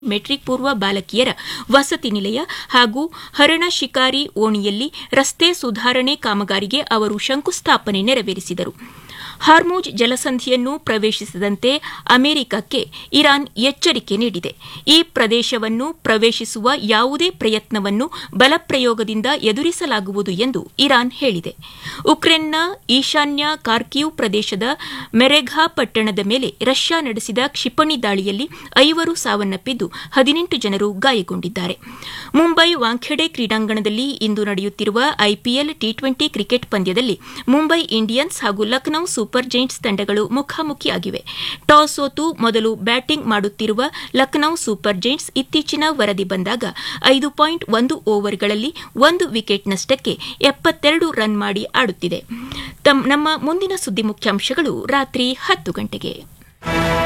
metric ಪೂರ್ವ ಬಾಲಕಿಯರ ವಸತಿ ನಿಲಯ ಹಾಗೂ ಹರಣ ಶಿಕಾರಿ ಓಣಿಯಲ್ಲಿ ರಸ್ತೆ ಸುಧಾರಣೆ ಕಾಮಗಾರಿಗೆ ಅವರು ಶಂಕುಸ್ಥಾಪನೆ ನೆರವೇರಿಸಿದರು ಹಾರ್ಮುಜ್ ಜಲಸಂಧಿಯನ್ನು ಪ್ರವೇಶಿಸದಂತೆ ಅಮೆರಿಕಕ್ಕೆ ಇರಾನ್ ಎಚ್ಚರಿಕೆ ನೀಡಿದೆ ಈ ಪ್ರದೇಶವನ್ನು ಪ್ರವೇಶಿಸುವ ಯಾವುದೇ ಪ್ರಯತ್ನವನ್ನು ಬಲಪ್ರಯೋಗದಿಂದ ಎದುರಿಸಲಾಗುವುದು ಎಂದು ಇರಾನ್ ಹೇಳಿದೆ ಉಕ್ರೇನ್ನ ಈಶಾನ್ಯ ಕಾರ್ಕಿವ್ ಪ್ರದೇಶದ ಮೆರೆಘಾ ಪಟ್ಟಣದ ಮೇಲೆ ರಷ್ಯಾ ನಡೆಸಿದ ಕ್ಷಿಪಣಿ ದಾಳಿಯಲ್ಲಿ ಐವರು ಸಾವನ್ನಪ್ಪಿದ್ದು ಹದಿನೆಂಟು ಜನರು ಗಾಯಗೊಂಡಿದ್ದಾರೆ ಮುಂಬೈ ವಾಂಖೆಡೆ ಕ್ರೀಡಾಂಗಣದಲ್ಲಿ ಇಂದು ನಡೆಯುತ್ತಿರುವ ಐಪಿಎಲ್ ಟಿ ಟ್ವೆಂಟಿ ಕ್ರಿಕೆಟ್ ಪಂದ್ಯದಲ್ಲಿ ಮುಂಬೈ ಇಂಡಿಯನ್ಸ್ ಹಾಗೂ ಲಖನೌ ಸೂಪರ್ ಜೈಂಟ್ಸ್ ತಂಡಗಳು ಮುಖಾಮುಖಿಯಾಗಿವೆ ಟಾಸ್ ಸೋತು ಮೊದಲು ಬ್ಯಾಟಿಂಗ್ ಮಾಡುತ್ತಿರುವ ಲಖನೌ ಸೂಪರ್ ಜೈಂಟ್ಸ್ ಇತ್ತೀಚಿನ ವರದಿ ಬಂದಾಗ ಐದು ಪಾಯಿಂಟ್ ಒಂದು ಓವರ್ಗಳಲ್ಲಿ ಒಂದು ವಿಕೆಟ್ ನಷ್ಟಕ್ಕೆ ಎಪ್ಪತ್ತೆರಡು ರನ್ ಮಾಡಿ ಆಡುತ್ತಿದೆ ನಮ್ಮ ಮುಂದಿನ ಸುದ್ದಿ ಮುಖ್ಯಾಂಶಗಳು ರಾತ್ರಿ ಹತ್ತು ಗಂಟೆಗೆ